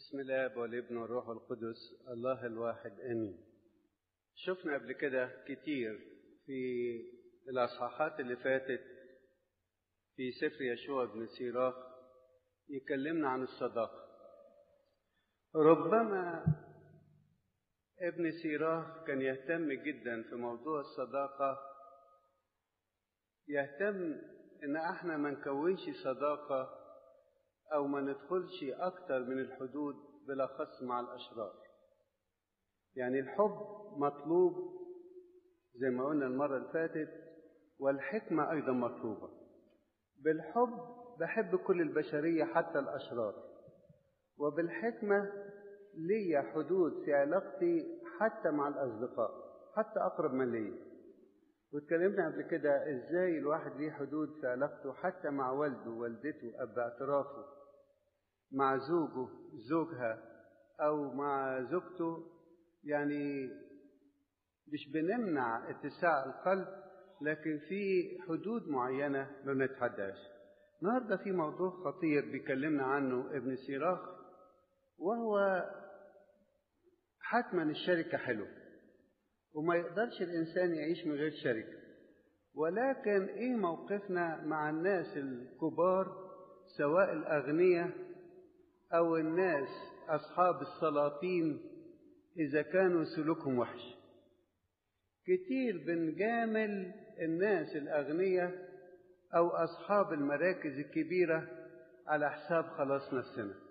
بسم الله والابن والروح القدس الله الواحد امين شفنا قبل كده كتير في الاصحاحات اللي فاتت في سفر يشوع بن سيراخ يكلمنا عن الصداقه ربما ابن سيراخ كان يهتم جدا في موضوع الصداقه يهتم ان احنا ما نكونش صداقه او ما ندخلش اكتر من الحدود بالاخص مع الاشرار يعني الحب مطلوب زي ما قلنا المره اللي فاتت والحكمه ايضا مطلوبه بالحب بحب كل البشريه حتى الاشرار وبالحكمه ليا حدود في علاقتي حتى مع الاصدقاء حتى اقرب من ليا واتكلمنا قبل كده ازاي الواحد ليه حدود في علاقته حتى مع والده ووالدته اب اعترافه مع زوجه زوجها او مع زوجته يعني مش بنمنع اتساع القلب لكن في حدود معينه ما بنتعداش النهارده في موضوع خطير بيكلمنا عنه ابن سيراخ وهو حتما الشركه حلوه وما يقدرش الإنسان يعيش من غير شركة ولكن إيه موقفنا مع الناس الكبار سواء الأغنياء أو الناس أصحاب السلاطين إذا كانوا سلوكهم وحش كتير بنجامل الناس الأغنياء أو أصحاب المراكز الكبيرة على حساب خلاص نفسنا